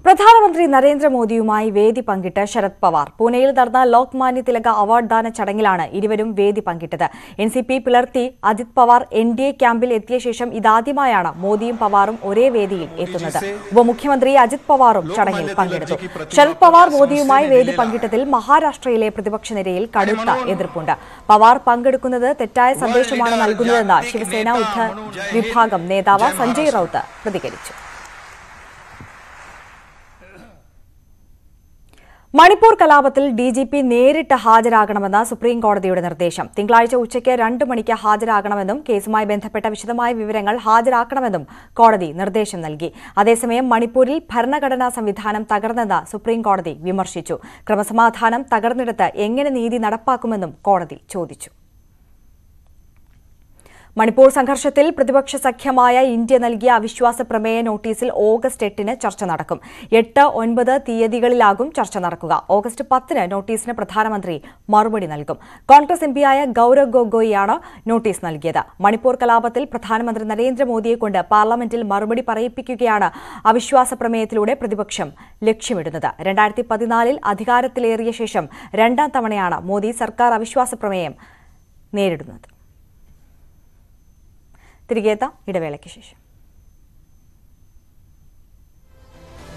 പ്രധാനമന്ത്രി നരേന്ദ്രമോദിയുമായി വേദി പങ്കിട്ട് ശരത് പവാർ പൂനെയിൽ നടന്ന ലോക്മാന്യ തിലക അവാർഡ് ദാന ചടങ്ങിലാണ് ഇരുവരും വേദി പങ്കിട്ടത് എൻ സി പി പിളർത്തി Ajit Pawar N D A ക്യാമ്പിൽ എത്തിയ ശേഷം ഇതാദ്യമായാണ് മോദിയും പവാറും ഒരേ വേദിയിൽ എത്തുന്നത് ഉപമുഖ്യമന്ത്രി അജിത് പവാറും ചടങ്ങിൽ പങ്കെടുത്തു ശരത് പവാർ മോദിയുമായി വേദി പങ്കിട്ടതിൽ മഹാരാഷ്ട്രയിലെ പ്രതിപക്ഷ നിരയിൽ കടുത്ത എതിർപ്പുണ്ട് പവാർ പങ്കെടുക്കുന്നത് തെറ്റായ സന്ദേശമാണ് നൽകുന്നതെന്ന് ശിവസേന ഉദ്ധ വിഭാഗം നേതാവ് സഞ്ജയ് റൌത്ത് പ്രതികരിച്ചു മണിപ്പൂർ കലാപത്തിൽ ഡി ജി പി നേരിട്ട് ഹാജരാകണമെന്ന് സുപ്രീം കോടതിയുടെ നിർദ്ദേശം തിങ്കളാഴ്ച ഉച്ചയ്ക്ക് രണ്ട് മണിക്ക് ഹാജരാകണമെന്നും കേസുമായി ബന്ധപ്പെട്ട വിശദമായ വിവരങ്ങൾ ഹാജരാക്കണമെന്നും കോടതി നിർദ്ദേശം നൽകി അതേസമയം മണിപ്പൂരിൽ ഭരണഘടനാ സംവിധാനം തകർന്നെന്ന് സുപ്രീം കോടതി വിമർശിച്ചു ക്രമസമാധാനം തകർന്നിടത്ത് എങ്ങനെ നീതി നടപ്പാക്കുമെന്നും കോടതി ചോദിച്ചു മണിപ്പൂർ സംഘർഷത്തിൽ പ്രതിപക്ഷ സഖ്യമായ ഇന്ത്യ നൽകിയ അവിശ്വാസ പ്രമേയ നോട്ടീസിൽ ഓഗസ്റ്റ് എട്ടിന് ചർച്ച നടക്കും എട്ട് ഒൻപത് തീയതികളിലാകും ചർച്ച നടക്കുക ഓഗസ്റ്റ് പത്തിന് നോട്ടീസിന് പ്രധാനമന്ത്രി മറുപടി നൽകും കോൺഗ്രസ് എംപിയായ ഗൌരവ് ഗൊഗോയിയാണ് നോട്ടീസ് നൽകിയത് മണിപ്പൂർ കലാപത്തിൽ പ്രധാനമന്ത്രി നരേന്ദ്രമോദിയെ കൊണ്ട് പാർലമെന്റിൽ മറുപടി പറയിപ്പിക്കുകയാണ് അവിശ്വാസ പ്രമേയത്തിലൂടെ പ്രതിപക്ഷം ലക്ഷ്യമിടുന്നത് രണ്ടായിരത്തി പതിനാലിൽ അധികാരത്തിലേറിയ ശേഷം രണ്ടാം തവണയാണ് മോദി സർക്കാർ അവിശ്വാസ പ്രമേയം നേരിടുന്നത് തിരികെ എത്താം ഇടവേളയ്ക്ക് ശേഷം